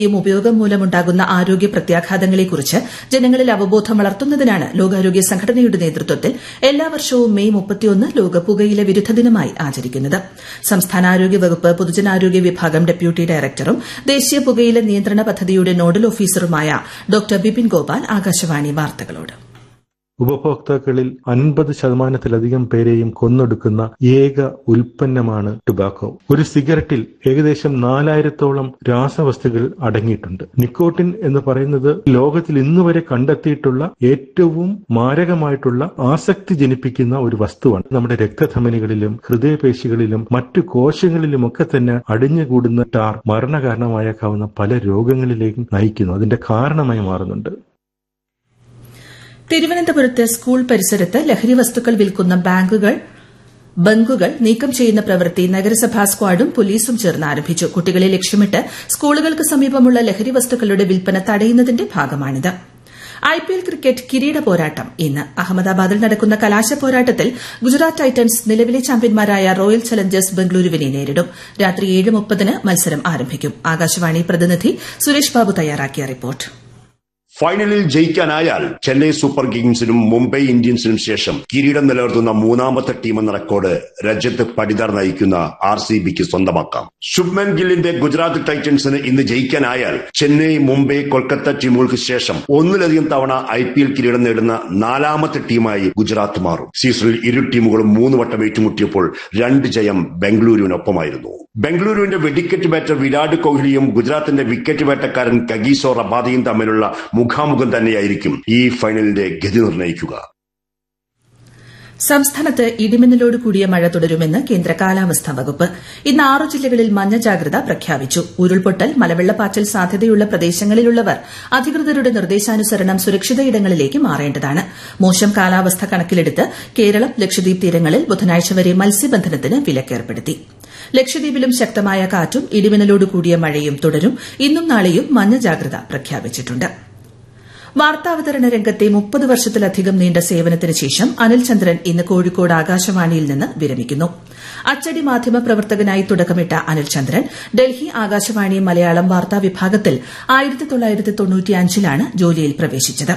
യും ഉപയോഗം മൂലമുണ്ടാകുന്ന ആരോഗ്യ പ്രത്യാഘാതങ്ങളെക്കുറിച്ച് ജനങ്ങളിൽ അവബോധം വളർത്തുന്നതിനാണ് ലോകാരോഗ്യ സംഘടനയുടെ നേതൃത്വത്തിൽ എല്ലാ വർഷവും മെയ് മുപ്പത്തിയൊന്ന് ലോക പുകയില വിരുദ്ധ ദിനമായി ആചരിക്കുന്നത് സംസ്ഥാന ആരോഗ്യ വകുപ്പ് പൊതുജനാരോഗ്യ വിഭാഗം ഡെപ്യൂട്ടി ഡയറക്ടറും ദേശീയ പുകയില നിയന്ത്രണ പദ്ധതിയുടെ നോഡൽ ഓഫീസറുമായ ഡോക്ടർ ബിപിൻ ഗോപാൽ ആകാശവാണി വാർത്തകളോട് ഉപഭോക്താക്കളിൽ അൻപത് ശതമാനത്തിലധികം പേരെയും കൊന്നൊടുക്കുന്ന ഏക ഉൽപ്പന്നമാണ് ടുബാക്കോ ഒരു സിഗരറ്റിൽ ഏകദേശം നാലായിരത്തോളം രാസവസ്തുക്കൾ അടങ്ങിയിട്ടുണ്ട് നിക്കോട്ടിൻ എന്ന് പറയുന്നത് ലോകത്തിൽ ഇന്നുവരെ കണ്ടെത്തിയിട്ടുള്ള ഏറ്റവും മാരകമായിട്ടുള്ള ആസക്തി ജനിപ്പിക്കുന്ന ഒരു വസ്തുവാണ് നമ്മുടെ രക്തധമനികളിലും ഹൃദയപേശികളിലും മറ്റു കോശങ്ങളിലുമൊക്കെ തന്നെ അടിഞ്ഞുകൂടുന്ന ടാർ മരണകാരണമായേക്കാവുന്ന പല രോഗങ്ങളിലേക്കും നയിക്കുന്നു അതിന്റെ കാരണമായി മാറുന്നുണ്ട് തിരുവനന്തപുരത്ത് സ്കൂൾ പരിസരത്ത് ലഹരി വസ്തുക്കൾ വിൽക്കുന്ന ബാങ്കുകൾ ബങ്കുകൾ നീക്കം ചെയ്യുന്ന പ്രവൃത്തി നഗരസഭാ സ്ക്വാഡും പോലീസും ചേർന്ന് ആരംഭിച്ചു കുട്ടികളെ ലക്ഷ്യമിട്ട് സ്കൂളുകൾക്ക് സമീപമുള്ള ലഹരി വസ്തുക്കളുടെ വിൽപ്പന തടയുന്നതിന്റെ ഭാഗമാണിത് ഐപിഎൽ ക്രിക്കറ്റ് കിരീട പോരാട്ടം ഇന്ന് അഹമ്മദാബാദിൽ നടക്കുന്ന കലാശ പോരാട്ടത്തിൽ ഗുജറാത്ത് ടൈറ്റൻസ് നിലവിലെ ചാമ്പ്യന്മാരായ റോയൽ ചലഞ്ചേഴ്സ് ബംഗളൂരുവിനെ നേരിടും രാത്രി ഏഴ് മുപ്പതിന് മത്സരം ആരംഭിക്കും ആകാശവാണി പ്രതിനിധി സുരേഷ് ബാബു തയ്യാറാക്കിയ റിപ്പോർട്ട് ഫൈനലിൽ ജയിക്കാനായാൽ ചെന്നൈ സൂപ്പർ കിങ്സിനും മുംബൈ ഇന്ത്യൻസിനും ശേഷം കിരീടം നിലനിർത്തുന്ന മൂന്നാമത്തെ ടീമെന്ന റെക്കോർഡ് രജത്ത് പടിദാർ നയിക്കുന്ന ആർ സി ബിക്ക് സ്വന്തമാക്കാം ശുഭ്മൻ ഗില്ലിന്റെ ഗുജറാത്ത് ടൈറ്റൻസിന് ഇന്ന് ജയിക്കാനായാൽ ചെന്നൈ മുംബൈ കൊൽക്കത്ത ടീമുകൾക്ക് ശേഷം ഒന്നിലധികം തവണ ഐ പി എൽ കിരീടം നേടുന്ന നാലാമത്തെ ടീമായി ഗുജറാത്ത് മാറും സീസണിൽ ഇരു ടീമുകളും മൂന്ന് വട്ടം ഏറ്റുമുട്ടിയപ്പോൾ രണ്ട് ജയം ബംഗളൂരുവിനൊപ്പമായിരുന്നു ബംഗളൂരുവിന്റെ വെടിക്കെറ്റ് ബാറ്റർ വിരാട് കോഹ്ലിയും ഗുജറാത്തിന്റെ വിക്കറ്റ് വേട്ടക്കാരൻ കഗീസോ റബാദയും തമ്മിലുള്ള മുഖാമുഖം തന്നെയായിരിക്കും ഈ ഫൈനലിന്റെ ഗതി നിർണ്ണയിക്കുക സംസ്ഥാനത്ത് ഇടിമിന്നലോട് കൂടിയ മഴ തുടരുമെന്ന് കേന്ദ്ര കാലാവസ്ഥാ വകുപ്പ് ഇന്ന് ആറു ജില്ലകളിൽ മഞ്ഞ ജാഗ്രത പ്രഖ്യാപിച്ചു ഉരുൾപൊട്ടൽ മലവെള്ളപ്പാച്ചൽ സാധ്യതയുള്ള പ്രദേശങ്ങളിലുള്ളവർ അധികൃതരുടെ നിർദ്ദേശാനുസരണം സുരക്ഷിത ഇടങ്ങളിലേക്ക് മാറേണ്ടതാണ് മോശം കാലാവസ്ഥ കണക്കിലെടുത്ത് കേരളം ലക്ഷദ്വീപ് തീരങ്ങളിൽ ബുധനാഴ്ച വരെ മത്സ്യബന്ധനത്തിന് വിലക്കേർപ്പെടുത്തി ലക്ഷദ്വീപിലും ശക്തമായ കാറ്റും ഇടിമിന്നലോട് കൂടിയ മഴയും തുടരും ഇന്നും നാളെയും മഞ്ഞ ജാഗ്രത പ്രഖ്യാപിച്ചിട്ടുണ്ട് വാർത്താവതരണ രംഗത്തെ മുപ്പത് വർഷത്തിലധികം നീണ്ട സേവനത്തിന് ശേഷം അനിൽ ചന്ദ്രൻ ഇന്ന് കോഴിക്കോട് ആകാശവാണിയിൽ നിന്ന് വിരമിക്കുന്നു അച്ചടി മാധ്യമ പ്രവർത്തകനായി തുടക്കമിട്ട അനിൽ ചന്ദ്രൻ ഡൽഹി ആകാശവാണി മലയാളം വാർത്താ വിഭാഗത്തിൽ ആയിരത്തി തൊള്ളായിരത്തി തൊണ്ണൂറ്റിയഞ്ചിലാണ് ജോലിയിൽ പ്രവേശിച്ചത്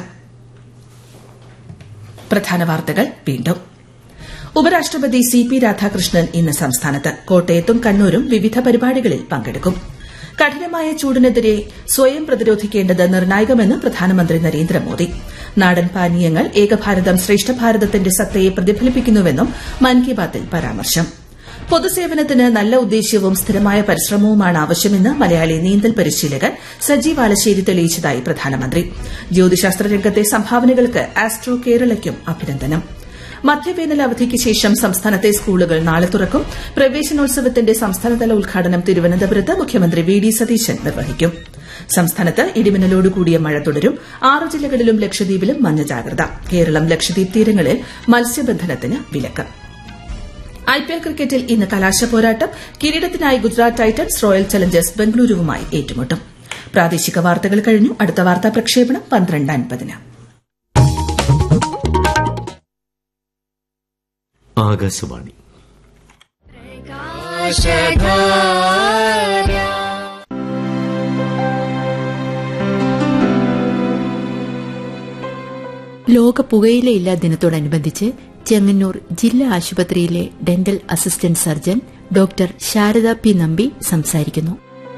പ്രധാന വാർത്തകൾ വീണ്ടും ഉപരാഷ്ട്രപതി സി പി രാധാകൃഷ്ണൻ ഇന്ന് സംസ്ഥാനത്ത് കോട്ടയത്തും കണ്ണൂരും വിവിധ പരിപാടികളിൽ പങ്കെടുക്കും കഠിനമായ ചൂടിനെതിരെ സ്വയം പ്രതിരോധിക്കേണ്ടത് നിർണായകമെന്ന് പ്രധാനമന്ത്രി നരേന്ദ്രമോദി നാടൻ പാനീയങ്ങൾ ഏകഭാരതം ശ്രേഷ്ഠഭാരതത്തിന്റെ സത്തയെ പ്രതിഫലിപ്പിക്കുന്നുവെന്നും മൻ കി ബാത്തിൽ പരാമർശം പൊതുസേവനത്തിന് നല്ല ഉദ്ദേശ്യവും സ്ഥിരമായ പരിശ്രമവുമാണ് ആവശ്യമെന്ന് മലയാളി നീന്തൽ പരിശീലകൻ സജീവ് ആലശ്ശേരി തെളിയിച്ചതായി പ്രധാനമന്ത്രി ജ്യോതിശാസ്ത്ര രംഗത്തെ സംഭാവനകൾക്ക് ആസ്ട്രോ കേരളയ്ക്കും അഭിനന്ദനം മധ്യവേനൽ അവധിക്ക് ശേഷം സംസ്ഥാനത്തെ സ്കൂളുകൾ നാളെ തുറക്കും പ്രവേശനോത്സവത്തിന്റെ സംസ്ഥാനതല ഉദ്ഘാടനം തിരുവനന്തപുരത്ത് മുഖ്യമന്ത്രി വി ഡി സതീശൻ നിർവഹിക്കും സംസ്ഥാനത്ത് ഇടിമിന്നലോട് കൂടിയ മഴ തുടരും ആറ് ജില്ലകളിലും ലക്ഷദ്വീപിലും മഞ്ഞ ജാഗ്രത കേരളം ലക്ഷദ്വീപ് തീരങ്ങളിൽ മത്സ്യബന്ധനത്തിന് വിലക്ക് ഐപിഎൽ ക്രിക്കറ്റിൽ ഇന്ന് കലാശ പോരാട്ടം കിരീടത്തിനായി ഗുജറാത്ത് ടൈറ്റൻസ് റോയൽ ചലഞ്ചേഴ്സ് ബംഗളൂരുവുമായി ഏറ്റുമുട്ടും പ്രാദേശിക വാർത്തകൾ കഴിഞ്ഞു അടുത്ത വാർത്താ പ്രക്ഷേപണം പന്ത്രണ്ട് അൻപതിന് ആകാശവാണി ലോക പുകയിലയില്ലാ ദിനത്തോടനുബന്ധിച്ച് ചെങ്ങന്നൂർ ജില്ലാ ആശുപത്രിയിലെ dental assistant surgeon doctor Sharada P Nambi സംസാരിക്കുന്നു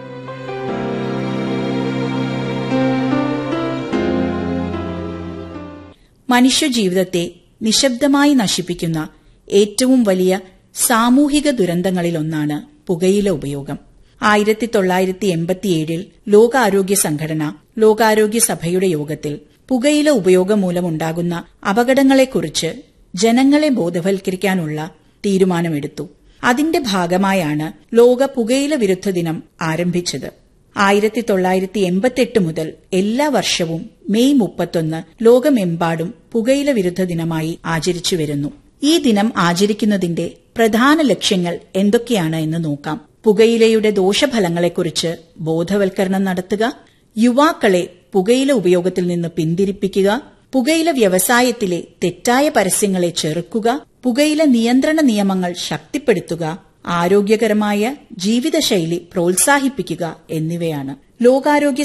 മനുഷ്യജീവിതത്തെ നിശബ്ദമായി നശിപ്പിക്കുന്ന ഏറ്റവും വലിയ സാമൂഹിക ദുരന്തങ്ങളിലൊന്നാണ് പുകയില ഉപയോഗം ആയിരത്തി തൊള്ളായിരത്തി എൺപത്തിയേഴിൽ ലോകാരോഗ്യ സംഘടന ലോകാരോഗ്യ സഭയുടെ യോഗത്തിൽ പുകയില ഉപയോഗം മൂലമുണ്ടാകുന്ന അപകടങ്ങളെക്കുറിച്ച് ജനങ്ങളെ ബോധവൽക്കരിക്കാനുള്ള തീരുമാനമെടുത്തു അതിന്റെ ഭാഗമായാണ് ലോക പുകയില വിരുദ്ധ ദിനം ആരംഭിച്ചത് ആയിരത്തി തൊള്ളായിരത്തി എൺപത്തെട്ട് മുതൽ എല്ലാ വർഷവും മെയ് മുപ്പത്തൊന്ന് ലോകമെമ്പാടും പുകയില വിരുദ്ധ ദിനമായി ആചരിച്ചു വരുന്നു ഈ ദിനം ആചരിക്കുന്നതിന്റെ പ്രധാന ലക്ഷ്യങ്ങൾ എന്തൊക്കെയാണ് എന്ന് നോക്കാം പുകയിലയുടെ ദോഷഫലങ്ങളെക്കുറിച്ച് ബോധവൽക്കരണം നടത്തുക യുവാക്കളെ പുകയില ഉപയോഗത്തിൽ നിന്ന് പിന്തിരിപ്പിക്കുക പുകയില വ്യവസായത്തിലെ തെറ്റായ പരസ്യങ്ങളെ ചെറുക്കുക പുകയില നിയന്ത്രണ നിയമങ്ങൾ ശക്തിപ്പെടുത്തുക ആരോഗ്യകരമായ ജീവിതശൈലി പ്രോത്സാഹിപ്പിക്കുക എന്നിവയാണ് ലോകാരോഗ്യ